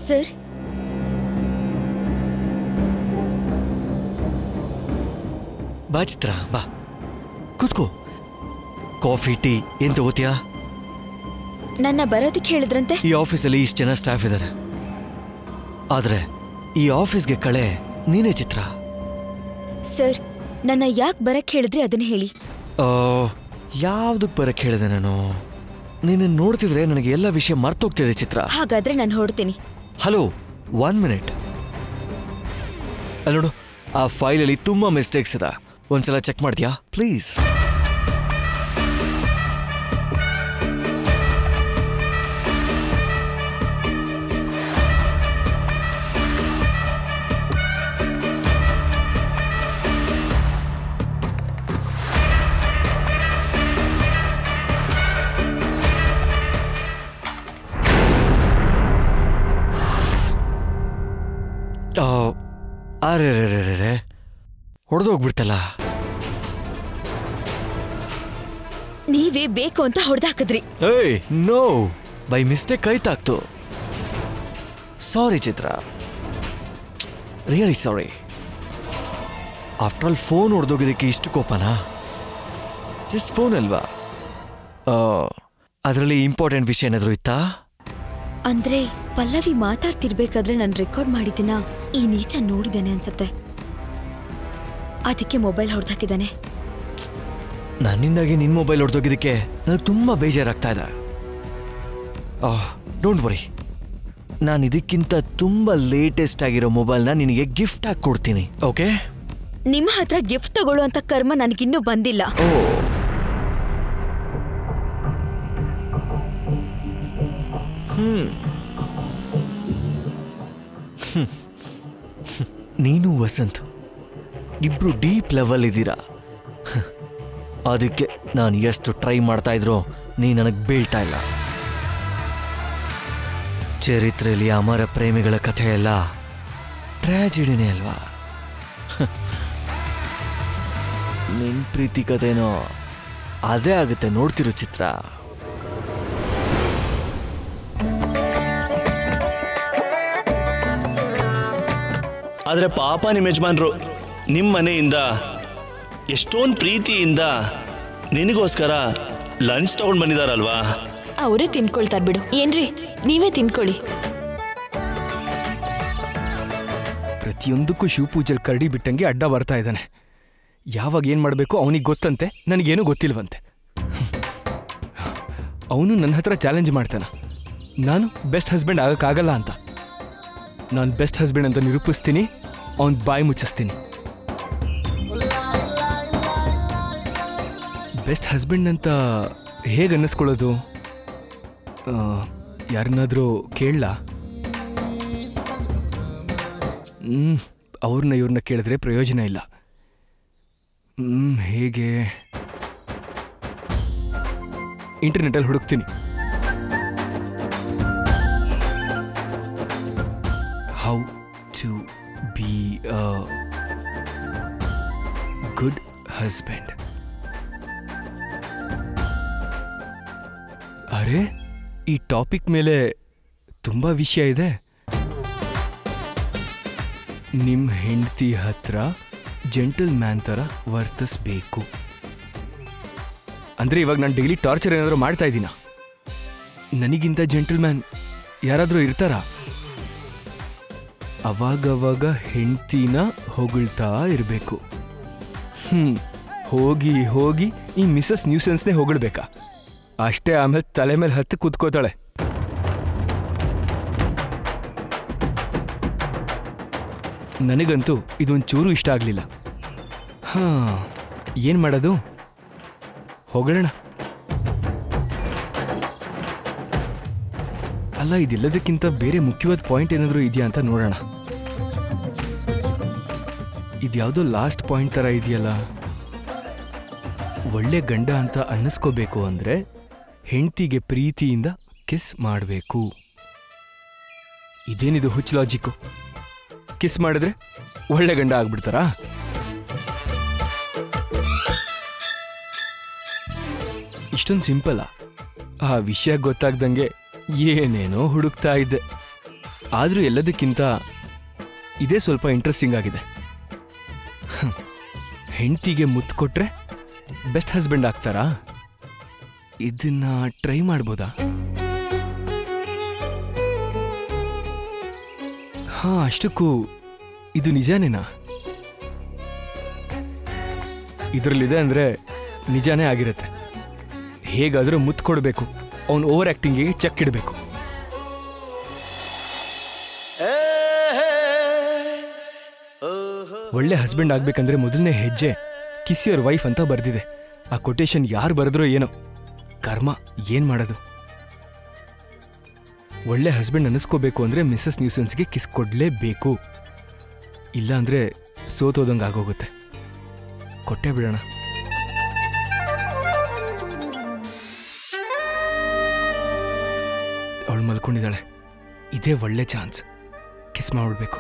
Sir ಬಾ ಚಿತ್ರ ಬಾ ಕೂತ್ಕೋ ಕಾಫಿ ಟೀ ಏನ್ ತಗೋತೀಯಾ ನನ್ನ ಬರೋದಕ್ಕೆ ಹೇಳಿದ್ರಂತೆ ಈ ಆಫೀಸಲ್ಲಿ ಇಷ್ಟು ಜನ ಸ್ಟಾಫ್ ಇದ್ದಾರೆ ಆದ್ರೆ ಈ ಆಫೀಸ್ಗೆ ಕಳೆ ನೀನೇ ಚಿತ್ರ ಸರ್ ನನ್ನ ಯಾಕೆ ಬರಕ್ ಹೇಳಿದ್ರಿ ಅದನ್ನ ಹೇಳಿ ಯಾವ್ದಕ್ಕೆ ಬರಕ್ಕೆ ಹೇಳಿದೆ ನಾನು ನೀನು ನೋಡ್ತಿದ್ರೆ ನನಗೆ ಎಲ್ಲ ವಿಷಯ ಮರ್ತೋಗ್ತಿದೆ ಚಿತ್ರ ಹಾಗಾದ್ರೆ ನಾನು ಹೊರಡ್ತೀನಿ ಹಲೋ ಒನ್ ಮಿನಿಟ್ ಅಲ್ಲಿ ನೋಡು ಆ ಫೈಲಲ್ಲಿ ತುಂಬಾ ಮಿಸ್ಟೇಕ್ಸ್ ಇದೆ ಒಂದ್ಸಲ ಚೆಕ್ ಮಾಡ್ತೀಯಾ ಪ್ಲೀಸ್ ಅರೆ ರೇ ರೇ ರೇ ರೇ ಹೊಡೆದೋಗ್ಬಿಡ್ತಲ್ಲ ನೀವೇ ಬೇಕು ಅಂತ ಹೊಡೆದಾಕಿದ್ರಿ ಏಯ್ ನೋ ಬೈ ಮಿಸ್ಟೇಕ್ ಆಯ್ತಾಗ್ತು sorry Chitra really sorry after all phone ಹೊಡೆದೋಗಿದ್ದಕ್ಕೆ ಇಷ್ಟು ಕೋಪನಾ ಜಸ್ಟ್ ಫೋನ್ ಅಲ್ವಾ ಅದರಲ್ಲಿ ಇಂಪಾರ್ಟೆಂಟ್ ವಿಷಯ ಏನಾದರೂ ಇತ್ತಾ ಅಂದ್ರೆ ಪಲ್ಲವಿ ಮಾತಾಡ್ತಿರ್ಬೇಕಾದ್ರೆ ನಾನು ರೆಕಾರ್ಡ್ ಮಾಡಿದ್ದೀನ ಈ ನೀಚ ನೋಡಿದ್ದೇನೆ ಅನ್ಸತ್ತೆ ಅದಕ್ಕೆ ಮೊಬೈಲ್ ಹೊಡೆದಾಕಿದ್ದಾನೆ ನನ್ನಿಂದಾಗಿ ನಿನ್ನ ಮೊಬೈಲ್ ಹೊಡೆದೋಗಿದ್ದಕ್ಕೆ ನನಗೆ ತುಂಬ ಬೇಜಾರಾಗ್ತಾ ಇದೆ ಡೋಂಟ್ ವರಿ ನಾನು ಇದಕ್ಕಿಂತ ತುಂಬ ಲೇಟೆಸ್ಟ್ ಆಗಿರೋ ಮೊಬೈಲ್ನ ನಿನಗೆ ಗಿಫ್ಟ್ ಆಗಿ ಕೊಡ್ತೀನಿ ಓಕೆ ನಿಮ್ಮ ಹತ್ರ ಗಿಫ್ಟ್ ತಗೊಳ್ಳುವಂತ ಕರ್ಮ ನನಗಿನ್ನೂ ಬಂದಿಲ್ಲ ಓ ಹ್ಮ್. ಹ್ಮ್. ನೀನು ವಸಂತ್ ಇಬ್ರು ಡೀಪ್ ಲೆವೆಲ್ ಇದ್ದೀರಾ ಹ. ಅದಕ್ಕೆ ನಾನು ಎಷ್ಟು ಟ್ರೈ ಮಾಡ್ತಾ ಇದ್ರೋ ನೀ ನನಗೆ ಬೀಳ್ತಾ ಇಲ್ಲ ಚರಿತ್ರೆಯಲ್ಲಿ ಅಮರ ಪ್ರೇಮಿಗಳ ಕಥೆ ಎಲ್ಲ ಟ್ರ್ಯಾಜಿಡಿನೇ ಅಲ್ವಾ ಹ. ನಿನ್ ಪ್ರೀತಿ ಕಥೆನೋ ಅದೇ ಆಗುತ್ತೆ ನೋಡ್ತಿರೋ ಚಿತ್ರ ಆದರೆ ಪಾಪ ನಿಮ್ಮ ಯಜಮಾನ್ರು ನಿಮ್ಮ ಮನೆಯಿಂದ ಎಷ್ಟೊಂದು ಪ್ರೀತಿಯಿಂದ ನಿನಗೋಸ್ಕರ ಲಂಚ್ ತಗೊಂಡು ಬಂದಿದಾರಲ್ವಾ ಅವರೇ ತಿನ್ಕೊಳ್ತಾರ ಬಿಡು ಏನ್ರಿ ನೀವೇ ತಿನ್ಕೊಳ್ಳಿ ಪ್ರತಿಯೊಂದಕ್ಕೂ ಶಿವಪೂಜೆಲ್ ಕರಡಿ ಬಿಟ್ಟಂಗೆ ಅಡ್ಡ ಬರ್ತಾ ಇದ್ದಾನೆ ಯಾವಾಗ ಏನು ಮಾಡಬೇಕು ಅವನಿಗೆ ಗೊತ್ತಂತೆ ನನಗೇನು ಗೊತ್ತಿಲ್ವಂತೆ ಅವನು ನನ್ನ ಹತ್ರ ಚಾಲೆಂಜ್ ಮಾಡ್ತಾನೆ ನಾನು ಬೆಸ್ಟ್ ಹಸ್ಬೆಂಡ್ ಆಗಕ್ಕಾಗಲ್ಲ ಅಂತ ನಾನು ಬೆಸ್ಟ್ ಹಸ್ಬೆಂಡ್ ಅಂತ ನಿರೂಪಿಸ್ತೀನಿ ಅವನ ಬಾಯಿ ಮುಚ್ಚಿಸ್ತೀನಿ ಬೆಸ್ಟ್ ಹಸ್ಬೆಂಡ್ ಅಂತ ಹೇಗೆ ಅನ್ನಿಸ್ಕೊಳ್ಳೋದು ಯಾರನ್ನಾದರೂ ಕೇಳಲಾ ಹ್ಮ್ ಅವ್ರನ್ನ ಇವ್ರನ್ನ ಕೇಳಿದ್ರೆ ಪ್ರಯೋಜನ ಇಲ್ಲ ಹ್ಮ್ ಹೇಗೆ ಇಂಟರ್ನೆಟಲ್ಲಿ ಹುಡುಕ್ತೀನಿ how to be a good husband ಅರೆ ಈ ಟಾಪಿಕ್ ಮೇಲೆ ತುಂಬ ವಿಷಯ ಇದೆ ನಿಮ್ಮ ಹೆಂಡತಿ ಹತ್ರ ಜೆಂಟಲ್ ಮ್ಯಾನ್ ಥರ ವರ್ತಿಸ್ಬೇಕು ಅಂದರೆ ಇವಾಗ ನಾನು ಡೈಲಿ ಟಾರ್ಚರ್ ಏನಾದರೂ ಮಾಡ್ತಾ ಇದ್ದೀನ ನನಗಿಂತ ಜೆಂಟಲ್ ಮ್ಯಾನ್ ಯಾರಾದರೂ ಇರ್ತಾರಾ ಅವಾಗವಾಗ ಹೆಂಡ್ತಿನ ಹೊಗಳ್ತಾ ಇರಬೇಕು ಹ್ಞೂ ಹೋಗಿ ಹೋಗಿ ಈ ಮಿಸಸ್ ನ್ಯೂಸೆನ್ಸ್ನೇ ಹೊಗಳ್ಬೇಕಾ ಅಷ್ಟೇ ಆಮೇಲೆ ತಲೆ ಮೇಲೆ ಹತ್ತು ಕೂತ್ಕೋತಾಳೆ ನನಗಂತೂ ಇದೊಂದು ಚೂರು ಇಷ್ಟ ಆಗಲಿಲ್ಲ ಹಾಂ ಏನು ಮಾಡೋದು ಹೊಗಳೋಣ ಅಲ್ಲ ಇದೆಲ್ಲದಕ್ಕಿಂತ ಬೇರೆ ಮುಖ್ಯವಾದ ಪಾಯಿಂಟ್ ಏನಾದರೂ ಇದೆಯಾ ಅಂತ ನೋಡೋಣ ಇದ್ಯಾವುದೋ ಲಾಸ್ಟ್ ಪಾಯಿಂಟ್ ಥರ ಇದೆಯಲ್ಲ ಒಳ್ಳೆ ಗಂಡ ಅಂತ ಅನ್ನಿಸ್ಕೋಬೇಕು ಅಂದರೆ ಹೆಂಡ್ತಿಗೆ ಪ್ರೀತಿಯಿಂದ ಕಿಸ್ ಮಾಡಬೇಕು ಇದೇನಿದು ಹುಚ್ಚ ಲಾಜಿಕ್ಕು ಕಿಸ್ ಮಾಡಿದ್ರೆ ಒಳ್ಳೆ ಗಂಡ ಆಗ್ಬಿಡ್ತಾರಾ ಇಷ್ಟೊಂದು ಸಿಂಪಲ್ಲ ಆ ವಿಷಯ ಗೊತ್ತಾಗ್ದಂಗೆ ಏನೇನೋ ಹುಡುಕ್ತಾ ಇದ್ದೆ ಆದರೂ ಎಲ್ಲದಕ್ಕಿಂತ ಇದೇ ಸ್ವಲ್ಪ ಇಂಟ್ರೆಸ್ಟಿಂಗ್ ಆಗಿದೆ ಹೆಂಡತಿಗೆ ಮುತ್ತು ಕೊಟ್ರೆ ಬೆಸ್ಟ್ ಹಸ್ಬೆಂಡ್ ಆಗ್ತಾರಾ ಇದನ್ನ ಟ್ರೈ ಮಾಡ್ಬೋದಾ ಹಾ ಅಷ್ಟಕ್ಕೂ ಇದು ನಿಜಾನೇನಾ ಇದರಲ್ಲಿದೆ ಅಂದರೆ ನಿಜಾನೇ ಆಗಿರುತ್ತೆ ಹೇಗಾದರೂ ಮುತ್ತು ಕೊಡಬೇಕು ಅವನು ಓವರ್ ಆ್ಯಕ್ಟಿಂಗಿಗೆ ಚೆಕ್ ಇಡಬೇಕು ಒಳ್ಳೆ ಹಸ್ಬೆಂಡ್ ಆಗ್ಬೇಕಂದ್ರೆ ಮೊದಲನೇ ಹೆಜ್ಜೆ ಕಿಸ್ ಯುವರ್ ವೈಫ್ ಅಂತ ಬರ್ದಿದೆ ಆ ಕೊಟೇಶನ್ ಯಾರು ಬರೆದ್ರೋ ಏನೋ ಕರ್ಮ ಏನ್ ಮಾಡೋದು ಒಳ್ಳೆ ಹಸ್ಬೆಂಡ್ ಅನ್ನಿಸ್ಕೋಬೇಕು ಅಂದ್ರೆ ಮಿಸ್ಸಸ್ ನ್ಯೂಸನ್ಸ್ಗೆ ಕಿಸ್ ಕೊಡ್ಲೇಬೇಕು ಇಲ್ಲ ಅಂದ್ರೆ ಸೋತೋದಂಗೆ ಆಗೋಗುತ್ತೆ ಕೊಟ್ಟೆ ಬಿಡೋಣ ಅವಳು ಮಲ್ಕೊಂಡಿದ್ದಾಳೆ ಇದೇ ಒಳ್ಳೆ ಚಾನ್ಸ್ ಕಿಸ್ ಮಾಡ್ಬಿಡ್ಬೇಕು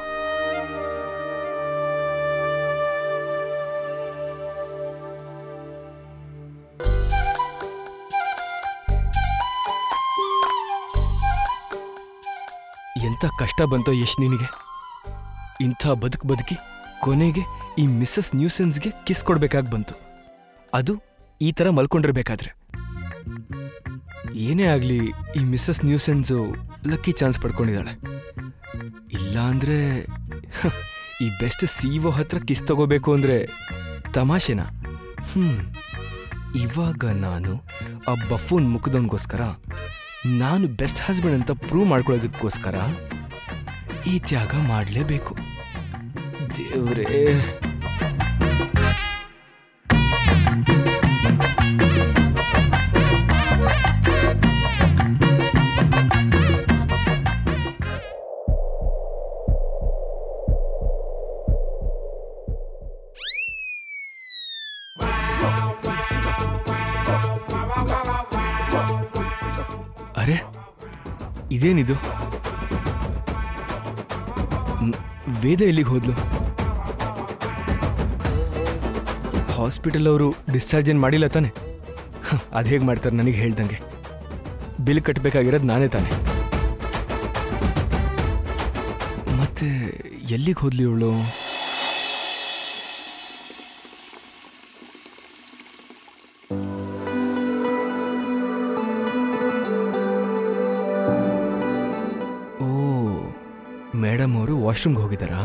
ಎಂಥ ಕಷ್ಟ ಬಂತೋ ಯಶ್ ನಿನಗೆ ಇಂಥ ಬದುಕು ಬದುಕಿ ಕೊನೆಗೆ ಈ ಮಿಸ್ಸಸ್ ನ್ಯೂಸೆನ್ಸ್ಗೆ ಕಿಸ್ ಕೊಡ್ಬೇಕಾಗಿ ಬಂತು ಅದು ಈ ಥರ ಮಲ್ಕೊಂಡಿರ್ಬೇಕಾದ್ರೆ ಏನೇ ಆಗಲಿ ಈ ಮಿಸ್ಸಸ್ ನ್ಯೂಸೆನ್ಸು ಲಕ್ಕಿ ಚಾನ್ಸ್ ಪಡ್ಕೊಂಡಿದ್ದಾಳೆ ಇಲ್ಲ ಅಂದರೆ ಈ ಬೆಸ್ಟ್ ಸಿ ಒ ಹತ್ರ ಕಿಸ್ ತಗೋಬೇಕು ಅಂದರೆ ತಮಾಷೆನಾ ಹ್ಞೂ ಇವಾಗ ನಾನು ಆ ಬಫೂನ್ ಮುಖದವನಿಗೋಸ್ಕರ ನಾನು ಬೆಸ್ಟ್ ಹಸ್ಬೆಂಡ್ ಅಂತ ಪ್ರೂವ್ ಮಾಡ್ಕೊಳ್ಳೋದಕ್ಕೋಸ್ಕರ ಈ ತ್ಯಾಗ ಮಾಡಲೇಬೇಕು ದೇವ್ರೇ ಅರೆ ಇದೇನಿದು ಮ್, ವೇದ ಎಲ್ಲಿಗೆ ಹೋದ್ಲು ಹಾಸ್ಪಿಟಲ್ ಅವರು ಡಿಸ್ಚಾರ್ಜ್ ಏನು ಮಾಡಿಲ್ಲ ತಾನೆ ಅದು ಹೇಗೆ ಮಾಡ್ತಾರೆ ನನಗೆ ಹೇಳ್ದಂಗೆ ಬಿಲ್ ಕಟ್ಟಬೇಕಾಗಿರೋದು ನಾನೇ ತಾನೆ ಮತ್ತೆ ಎಲ್ಲಿಗೆ ಹೋದ್ಲಿ ಇವಳು ಓ ಮೇಡಮ್ ಅವರು ವಾಶ್ರೂಮ್ಗೆ ಹೋಗಿದ್ದಾರಾ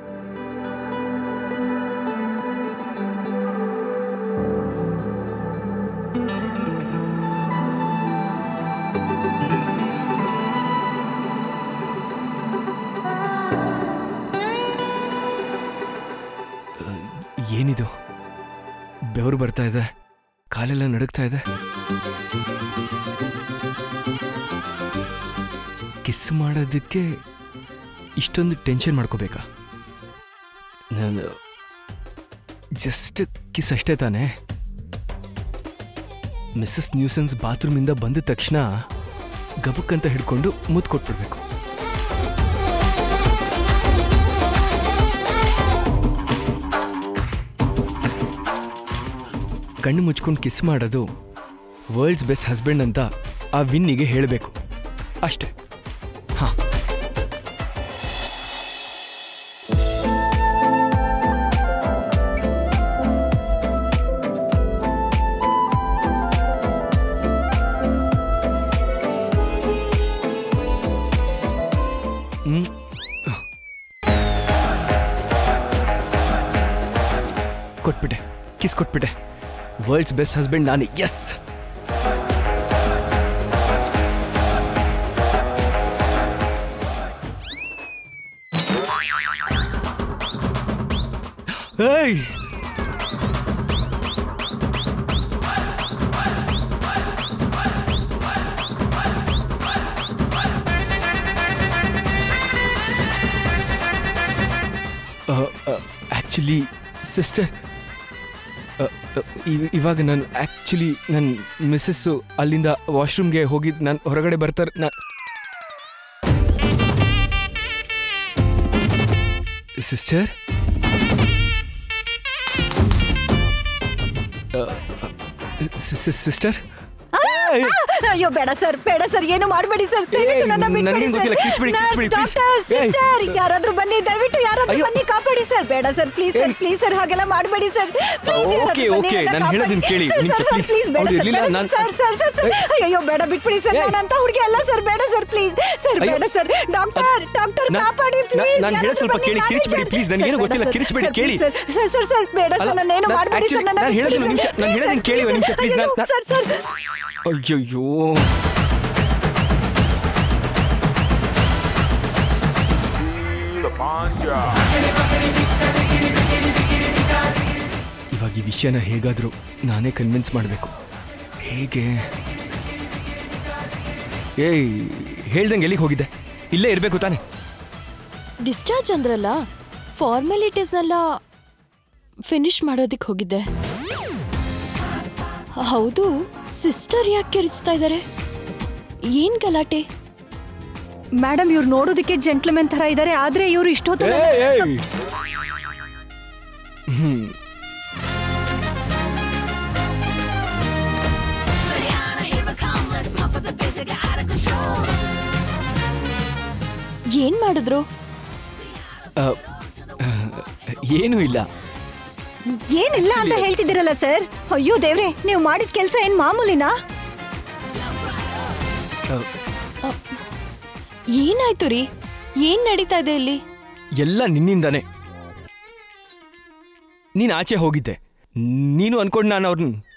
ಅಹ್, ಏನಿದು ಬೆವರು ಬರ್ತಾ ಇದೆ ಕಾಲೆಲ್ಲ ನಡುಗ್ತಾ ಇದೆ ಕಿಸ್ ಮಾಡೋದಕ್ಕೆ ಇಷ್ಟೊಂದು ಟೆನ್ಷನ್ ಮಾಡ್ಕೋಬೇಕಾ ನಾನು ಜಸ್ಟ್ ಕಿಸ್ ಅಷ್ಟೇ ತಾನೇ ಮಿಸ್ಸಸ್ ನ್ಯೂಸನ್ಸ್ ಬಾತ್ರೂಮಿಂದ ಬಂದ ತಕ್ಷಣ ಗಬಕ್ಕಂತ ಹಿಡ್ಕೊಂಡು ಮುದ್ದು ಕೊಟ್ಬಿಡ್ಬೇಕು ಕಣ್ಣು ಮುಚ್ಕೊಂಡು ಕಿಸ್ ಮಾಡೋದು ವರ್ಲ್ಡ್ಸ್ ಬೆಸ್ಟ್ ಹಸ್ಬೆಂಡ್ ಅಂತ ಆ ವಿನ್ನಿಗೆ ಹೇಳಬೇಕು ಅಷ್ಟೇ ಹಾ ಹ್ಮ್. ಕೊಟ್ಬಿಟ್ಟೆ ಕಿಸ್ ಕೊಟ್ಬಿಟ್ಟೆ ವರ್ಲ್ಡ್ಸ್ ಬೆಸ್ಟ್ ಹಸ್ಬೆಂಡ್ ನಾನು ಎಸ್ ಏಯ್ ಆ್ಯಕ್ಚುಲಿ ಸಿಸ್ಟರ್ ಇವಾಗ ನಾನು ಆ್ಯಕ್ಚುಲಿ ನನ್ನ ಮಿಸ್ಸಸ್ಸು ಅಲ್ಲಿಂದ ವಾಶ್ರೂಮ್ಗೆ ಹೋಗಿದ್ದು ನಾನು ಹೊರಗಡೆ ಬರ್ತಾರೆ ನಾನು ಸಿಸ್ಟರ್ ಸಿಸ್ಟರ್ ಏಯ್! ಅಯ್ಯೋ ಬೇಡ ಸರ್ ಬೇಡ ಸರ್ ಏನು ಮಾಡಬೇಡಿ ಸರ್ ದಯವಿಟ್ಟು ನನ್ನ ನನಗೇನ್ ಬಿಟ್ಬಿಡಿ ಗೊತ್ತಿಲ್ಲ, ಸರ್ ಕಿಚ್ಬಿಡಿ, ಕಿಚ್ಬಿಡಿ, please. ಡಾಕ್ಟರ್ ಏಯ್! ಸಿಸ್ಟರ್ ಯಾರಾದ್ರೂ ಬನ್ನಿ ದಯವಿಟ್ಟು ಯಾರಾದ್ರೂ ಅಯ್ಯೋ. ಬನ್ನಿ ಕಾಪಾಡಿ ಸರ್ ಬೇಡ ಸರ್ ಪ್ಲೀಸ್ ಸರ್ ಏಯ್! ಪ್ಲೀಸ್ ಸರ್ ಹಾಗೆಲ್ಲ ಮಾಡಬೇಡಿ ಸರ್ ಓಕೆ, ಓಕೆ, ನಾನ್ ಹೇಳೋದನ್ನ ಕೇಳಿ, ನಿಮಿಷ, please. ಪ್ಲೀಸ್ ಬೇಡ ಅವ್ಳು ಸರ್ ಇರ್ಲಿಲ್ಲ, ಬೇಡ ನಾನ್- ಸರ್ ಸರ್ ಸರ್ ಸರ್ ಏಯ್! ಅಯ್ಯೋ ಬೇಡ ಬಿಟ್ಬಿಡಿ ಸರ್ ಏಯ್! ನಾನು ಅಂತ ಹುಡುಗಿ ಅಲ್ಲ ಸರ್ ಬೇಡ ಸರ್ ಪ್ಲೀಸ್ ಸರ್ ಅಯ್ಯೋ. ಬೇಡ ಸರ್ ಡಾಕ್ಟರ್ ಡಾಕ್ಟರ್ ನಾ- ಕಾಪಾಡಿ ನಾ- ಪ್ಲೀಸ್ ನಾನ್ ಹೇಳೋದ್ ಸ್ವಲ್ಪ ಕೇಳಿ, ಕಿರಿಚ್ಬೇಡಿ, please. ನನ್ಗೇನು ಗೊತ್ತಿಲ್ಲ, ಕಿರಿಚ್ಬೇಡಿ, ಕೇಳಿ. ಸರ್ ಸರ್ ಸರ್ ಬೇಡ ಅಲ್ಲ, ಸರ್ ನನ್ನೇನು ನಾನ್ ಮಾಡಬೇಡಿ ಸರ್ actually- ನನ್ನ ನಾನ್ ಹೇಳೋದು ಬಿಟ್ಬಿಡಿ ನಿಮಿಷ, ಸರ್. ನಾನ್ Please, ಹೇಳೋದನ್ನ sir, ಕೇಳಿ ಒಂದು ನಿಮಿಷ, please. ಅಯ್ಯೋ, ನಾನ್- ನಾನ್- ಸರ್ ಸರ್ ಅಯ್ಯಯ್ಯೋ ಇವಾಗ ಈ ವಿಷಯನ ಹೇಗಾದರೂ ನಾನೇ ಕನ್ವಿನ್ಸ್ ಮಾಡಬೇಕು ಹೇಗೆ ಏಯ್ ಹೇಳ್ದಂಗೆ ಎಲ್ಲಿಗೆ ಹೋಗಿದ್ದೆ ಇಲ್ಲೇ ಇರಬೇಕು ತಾನೆ ಡಿಸ್ಚಾರ್ಜ್ ಅಂದ್ರಲ್ಲ ಫಾರ್ಮಾಲಿಟೀಸ್ನೆಲ್ಲ ಫಿನಿಶ್ ಮಾಡೋದಕ್ಕೆ ಹೋಗಿದ್ದೆ ಹೌದು ಸಿಸ್ಟರ್ ಯಾಕೆ ಕಿರಿಚ್ತಾ ಇದ್ದಾರೆ ಏನ್ ಗಲಾಟೆ ಮೇಡಮ್ ಇವ್ರು ನೋಡೋದಕ್ಕೆ ಜೆಂಟ್ಲ್ಮೆನ್ ತರ ಇದ್ದಾರೆ ಆದ್ರೆ ಇವ್ರು ಇಷ್ಟೊತ್ತು ನನ್ನ- ಏಯ್, ಏಯ್. ಹ್ಮ್ ಏನ್ ಮಾಡಿದ್ರು ಆ, ಆ, ಏನೂ ಇಲ್ಲ ಏನಿಲ್ಲ ಅಂತ ಹೇಳ್ತಿದ್ದೀರಲ್ಲ ಸರ್ ಅಯ್ಯೋ ದೇವ್ರೆ ನೀವು ಮಾಡಿದ ಕೆಲಸ ಏನ್ ಮಾಮೂಲಿನಾ ಆ, ಏನಾಯ್ತು ರೀ ಏನ್ ನಡೀತಾ ಇದೆ ಇಲ್ಲಿ ಎಲ್ಲ ನಿನ್ನಿಂದಾನೆ ನೀನು ಆಚೆ ಹೋಗಿದ್ದೆ ನೀನು ಅನ್ಕೊಂಡು ನಾನು ಅವ್ರನ್ನ